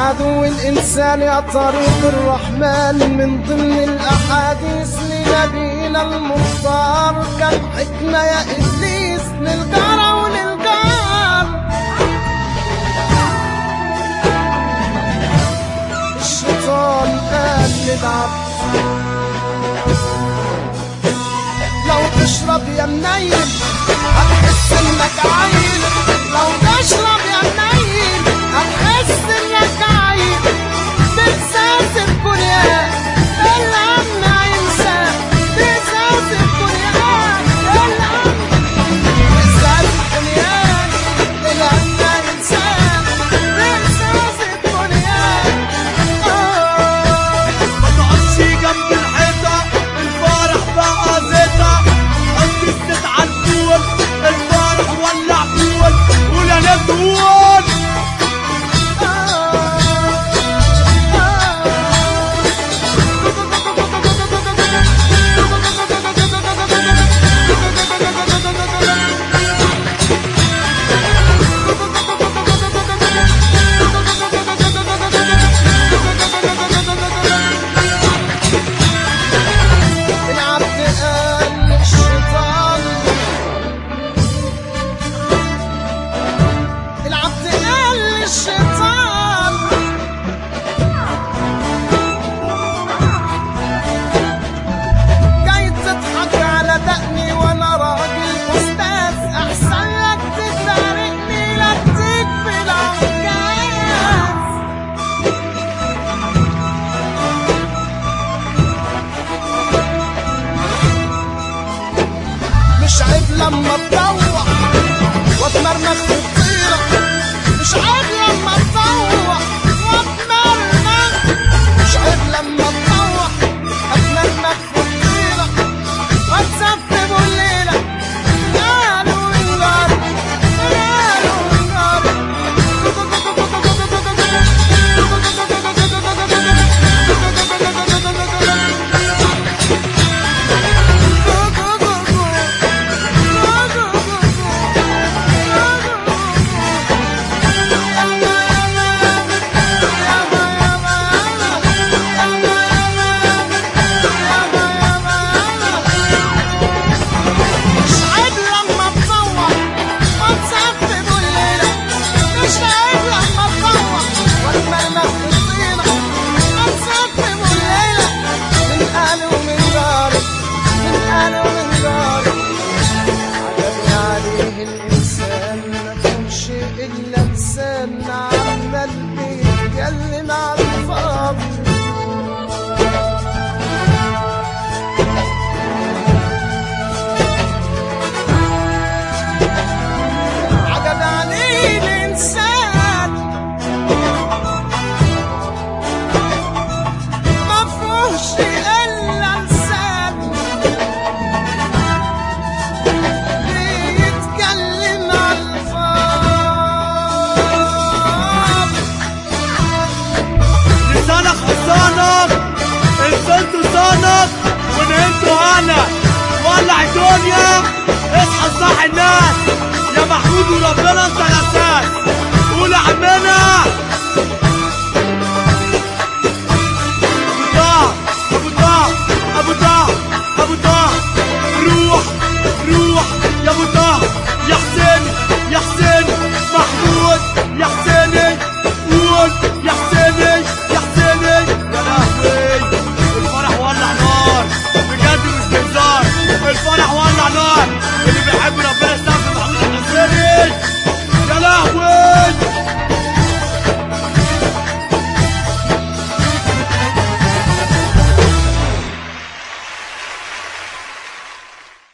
عدو الإنسان يا طريق الرحمن من ضمن الأحاديث لنبينا المختار كان حكمة يا إبليس للجارة وللجار الشيطان قال للعبد لو تشرب يا منيل هتحس انك عيل لو تشرب يا منيل هتحس انك عيل بإحساس البنيان الأمن إنسان بإحساس البنيان الأمن بإحساس البنيان الأمن إنسان بإحساس البنيان آه ما تقعدش جنب الحيطة الفرح بقى زيطة حط الزيت على الفول الفرح ولع فول قول يا ناس قول العبد قال للشيطان العبد قال للشيطان جاي تضحك على دقني وانا راجل استاذ احسن لك تفارقني لا تديك بالعكاز مش عيب لما تروح واتمرمخ في الطيرة مش عيب لما تروح واتمرمخ مش عيب لما تروح اتمرمخ في الطيرة واتسفب الليلة قالوا النار قالوا النار مش عيب لما تطوع وتسفب الليلة مش عيب لما تطوع وتمرمخ في الطينة وتسفب الليلة من أهل ومن داري من أهل ومن داري عجبني عليه الإنسان ما كانش إلا لسان عمال بيتكلم على الفاضي عجب عليه الإنسان ما فيهوش إلا لسان بيتكلم على الفاضي لسانك حصانك انت لسانك ونمتوا انا ولع الدنيا اصحى صح الناس يا محمود وربنا انت